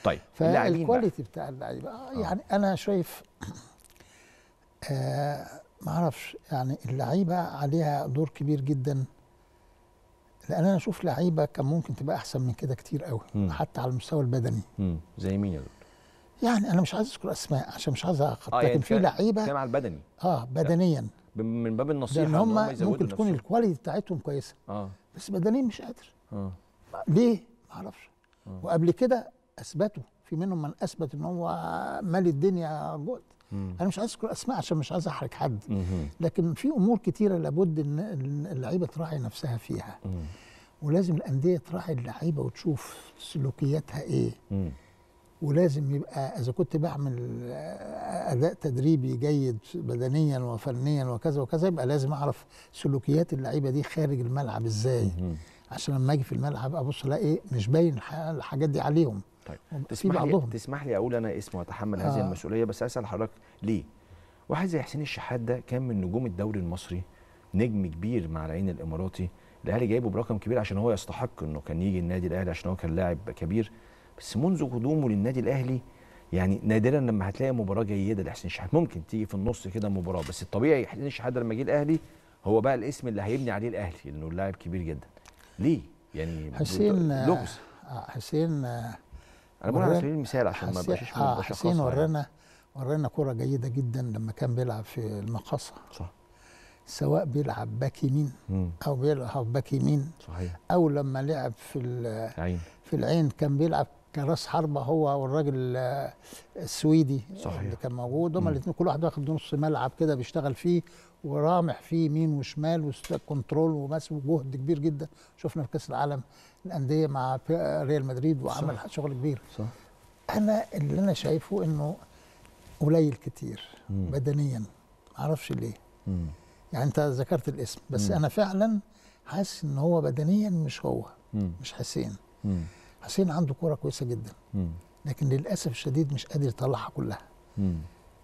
طيب اللاعبين بقى. فالكواليتي بتاع اللعيبه آه يعني انا شايف آه ما اعرفش يعني اللعيبه عليها دور كبير جدا لان انا اشوف لعيبه كان ممكن تبقى احسن من كده كتير قوي مم. حتى على المستوى البدني مم. زي مين يا دكتور؟ يعني انا مش عايز اذكر اسماء عشان مش عايز اخط يعني لكن في بتتكلم- لعيبه بتتكلم على البدني اه بدنيا ب- من باب النصيحه لان إن هم يزودوا ممكن تكون نفسهم. الكواليتي بتاعتهم كويسه اه بس بدنيا مش قادر اه ليه؟ ما اعرفش آه. وقبل كده اثبتوا في منهم من اثبت ان هو مالي الدنيا جهد مم. انا مش عايز اذكر اسماء عشان مش عايز احرج حد مم. لكن في امور كتيره لابد ان إن اللعيبه تراعي نفسها فيها مم. ولازم الانديه تراعي اللعيبه وتشوف سلوكياتها ايه مم. ولازم يبقى اذا كنت بعمل آه، اداء تدريبي جيد بدنيا وفنيا وكذا وكذا يبقى لازم اعرف سلوكيات اللعيبه دي خارج الملعب ازاي مم. عشان لما اجي في الملعب ابص الاقي ايه مش باين الح- الحاجات دي عليهم طيب في تسمح لي بعضهم تسمح لي اقول انا اسم واتحمل هذه آه. المسؤوليه بس اسال حضرتك ليه؟ واحد زي حسين الشحات ده كان من نجوم الدوري المصري نجم كبير مع العين الاماراتي الاهلي جايبه برقم كبير عشان هو يستحق انه كان يجي النادي الاهلي عشان هو كان لاعب كبير بس منذ قدومه للنادي الاهلي يعني نادرا لما هتلاقي مباراه جيده لحسين الشحات ممكن تيجي في النص كده مباراه بس الطبيعي حسين الشحات ده لما جه الاهلي هو بقى الاسم اللي هيبني عليه الاهلي لانه لاعب كبير جدا ليه؟ يعني حسين آه، لغز آه، حسين آه، انا بقول على ورانا- سبيل المثال عشان ما حسين- بقاش آه حسين ورانا ورانا كرة جيدة جدا لما كان بيلعب في المقاصة صح سواء بيلعب باك يمين مم. أو بيلعب باك يمين صحيح أو لما لعب في ال- عين في العين كان بيلعب كراس حربة هو والراجل آه، السويدي صحيح. اللي كان موجود هما مم. الاثنين كل واحد واخد نص ملعب كده بيشتغل فيه ورامح فيه يمين وشمال وكنترول ومس وجهد كبير جدا شفنا في كأس العالم الأندية مع ريال مدريد وعمل صح. شغل كبير صح انا اللي انا شايفه انه قليل كتير مم. بدنيا معرفش ليه مم. يعني انت ذكرت الاسم بس مم. انا فعلا حاسس ان هو بدنيا مش هو مم. مش حسين مم. حسين عنده كرة كويسة جدا مم. لكن للاسف الشديد مش قادر يطلعها كلها مم.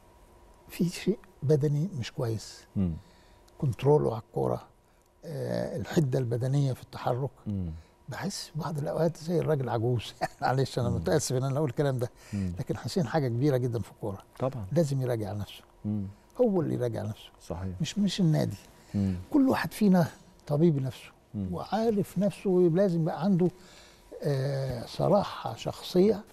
في شيء بدني مش كويس مم. كنتروله على الكرة آه الحدة البدنية في التحرك مم. بحس في بعض الاوقات زي الراجل عجوز معلش انا مم. متاسف ان انا اقول الكلام ده مم. لكن حسين حاجه كبيره جدا في الكوره طبعا لازم يراجع نفسه مم. هو اللي يراجع نفسه صحيح مش مش النادي مم. كل واحد فينا طبيب نفسه مم. وعارف نفسه ولازم يبقى عنده آه صراحة شخصية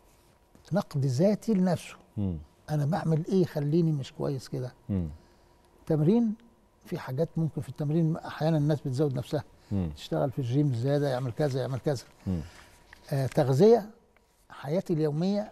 نقد ذاتي لنفسه مم. أنا بعمل إيه يخليني مش كويس كده مم. تمرين في حاجات ممكن في التمرين أحيانا الناس بتزود نفسها مم. تشتغل في الجيم زيادة يعمل كذا يعمل كذا مم. آه تغذية حياتي اليومية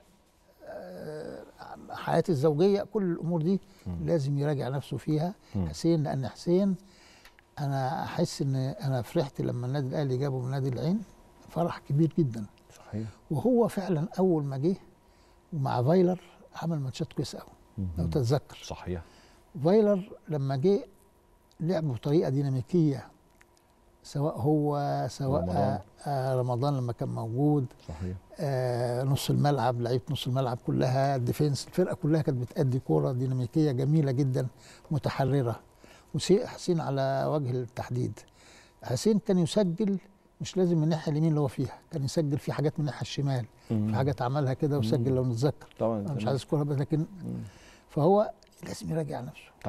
آه حياتي الزوجية كل الأمور دي مم. لازم يراجع نفسه فيها مم. حسين لان حسين انا احس ان انا فرحت لما النادي الاهلي جابه من نادي العين فرح كبير جدا صحيح وهو فعلا اول ما جه ومع فايلر عمل ماتشات كويسه قوي لو مم. تتذكر صحيح فايلر لما جه لعب بطريقه ديناميكيه سواء هو سواء رمضان. رمضان, آه رمضان لما كان موجود صحيح آه نص الملعب لعيبه نص الملعب كلها الديفنس الفرقه كلها كانت بتأدي كوره ديناميكيه جميله جدا متحرره وحسين على وجه التحديد حسين كان يسجل مش لازم من الناحيه اليمين اللي هو فيها كان يسجل في حاجات من الناحيه الشمال مم. في حاجات عملها كده وسجل مم. لو نتذكر طبعا أنا مش تمام. عايز اذكرها بس لكن مم. فهو لازم يراجع نفسه